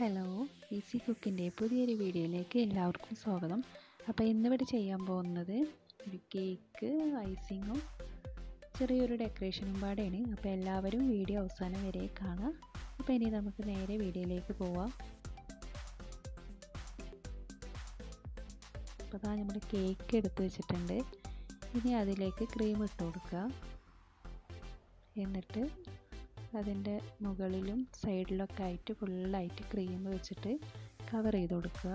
hello easy കുക്കിൻ്റെ പുതിയൊരു വീഡിയോയിലേക്ക് എല്ലാവർക്കും സ്വാഗതം അപ്പോൾ ഇന്നിവിടെ ചെയ്യാൻ പോകുന്നത് ഒരു കേക്ക് ഐസിങ്ങും ചെറിയൊരു ഡെക്കറേഷനും പാടെയാണ് അപ്പോൾ എല്ലാവരും വീഡിയോ അവസാനം വരെ കാണാം അപ്പോൾ ഇനി നമുക്ക് നേരെ വീഡിയോയിലേക്ക് പോവാം അപ്പോൾ അതാ നമ്മൾ കേക്ക് എടുത്ത് വെച്ചിട്ടുണ്ട് ഇനി അതിലേക്ക് ക്രീം ഇട്ട് കൊടുക്കുക എന്നിട്ട് അതിൻ്റെ മുകളിലും സൈഡിലൊക്കെ ആയിട്ട് ഫുള്ളായിട്ട് ക്രീം വെച്ചിട്ട് കവർ ചെയ്ത് കൊടുക്കുക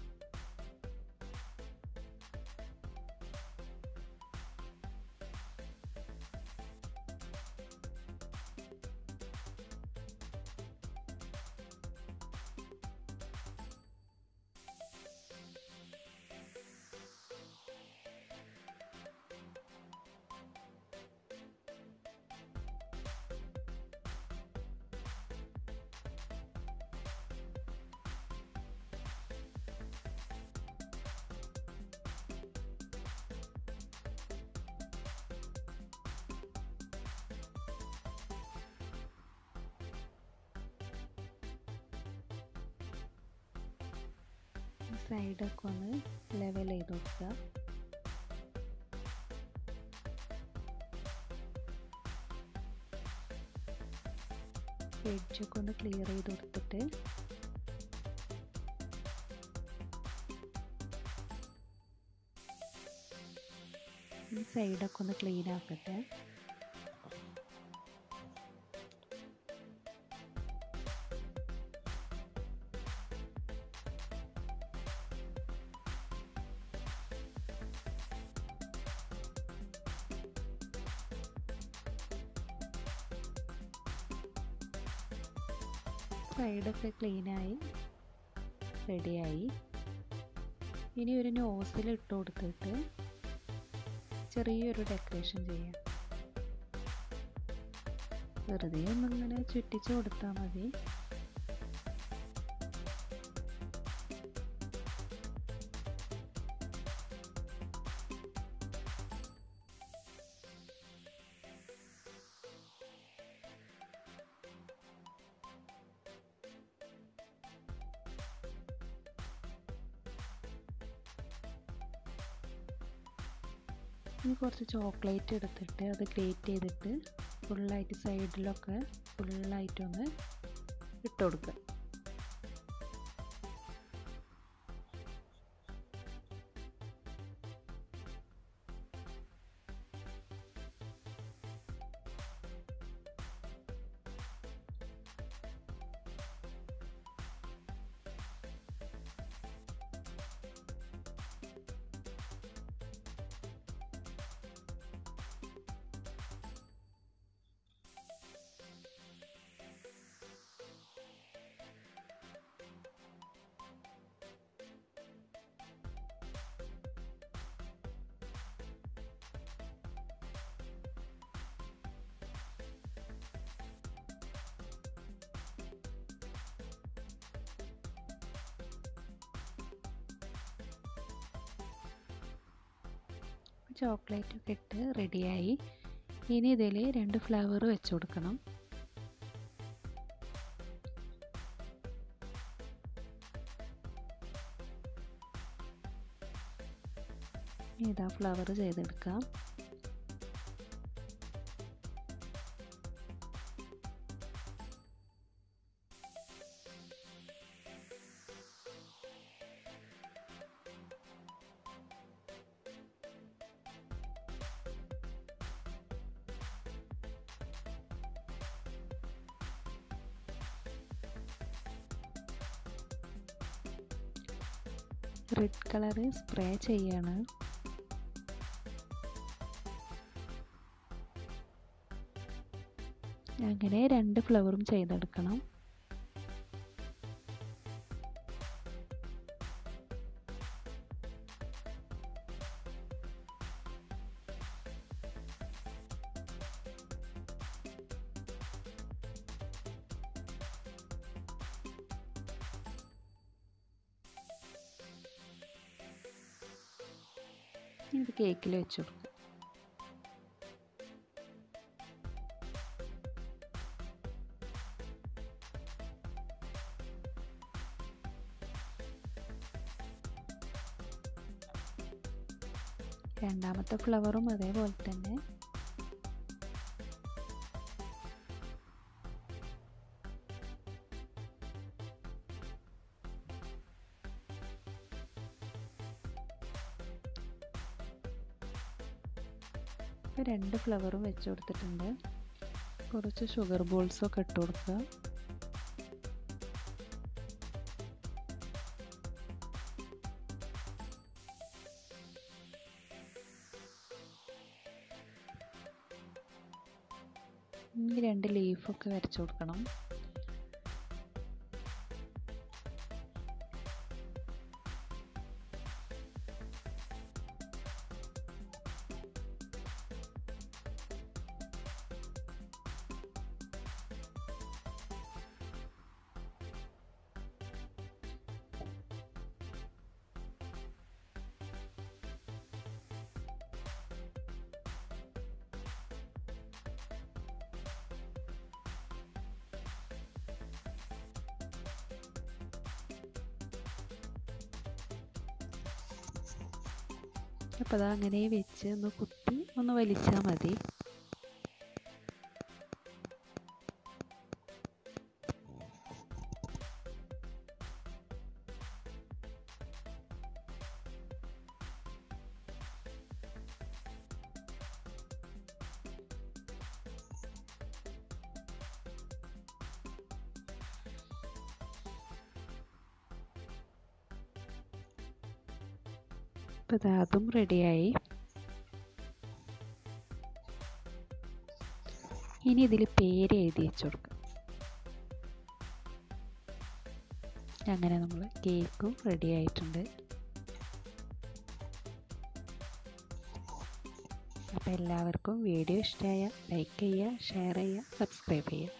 സൈഡൊക്കെ ഒന്ന് ലെവൽ ചെയ്ത് കൊടുക്കുക എഡ്ജൊക്കെ ഒന്ന് ക്ലിയർ ചെയ്ത് കൊടുത്തിട്ട് ഈ സൈഡൊക്കെ ഒന്ന് ക്ലീൻ ആക്കട്ടെ സൈഡൊക്കെ ക്ലീനായി റെഡിയായി ഇനി ഒരു നോസിൽ ഇട്ട് കൊടുത്തിട്ട് ചെറിയൊരു ഡെക്കറേഷൻ ചെയ്യാം വെറുതെ ഒന്നിങ്ങനെ ചുറ്റിച്ച് കൊടുത്താൽ മതി ഇനി കുറച്ച് ചോക്ലേറ്റ് എടുത്തിട്ട് അത് ഗ്രേറ്റ് ചെയ്തിട്ട് ഫുള്ളായിട്ട് സൈഡിലൊക്കെ ഫുള്ളായിട്ടൊന്ന് ഇട്ട് കൊടുക്കുക ചോക്ലേറ്റ് ഒക്കെ ഇട്ട് റെഡിയായി ഇനി ഇതിൽ രണ്ട് ഫ്ലവർ വെച്ച് കൊടുക്കണം ഇതാ ഫ്ലവർ ചെയ്തെടുക്കാം റെഡ് കളറ് സ്പ്രേ ചെയ്യാണ് അങ്ങനെ രണ്ട് ഫ്ലവറും ചെയ്തെടുക്കണം ഇത് കേക്കിൽ വെച്ച് കൊടുക്കും രണ്ടാമത്തെ ഫ്ലവറും അതേപോലെ തന്നെ ഇപ്പോൾ രണ്ട് ഫ്ലവറും വെച്ച് കൊടുത്തിട്ടുണ്ട് കുറച്ച് ഷുഗർ ബോൾസൊക്കെ ഇട്ട് കൊടുക്കുക ഇനി രണ്ട് ലീഫൊക്കെ വരച്ചു കൊടുക്കണം അപ്പോൾ അത് അങ്ങനെ വെച്ച് ഒന്ന് കുത്തി ഒന്ന് വലിച്ചാൽ മതി അപ്പോൾ അതും റെഡിയായി ഇനി ഇതിൽ പേര് എഴുതി വെച്ച് കൊടുക്കാം അങ്ങനെ നമ്മൾ കേക്കും റെഡി ആയിട്ടുണ്ട് അപ്പോൾ എല്ലാവർക്കും വീഡിയോ ഇഷ്ടമായ ലൈക്ക് ചെയ്യുക ഷെയർ ചെയ്യുക സബ്സ്ക്രൈബ് ചെയ്യുക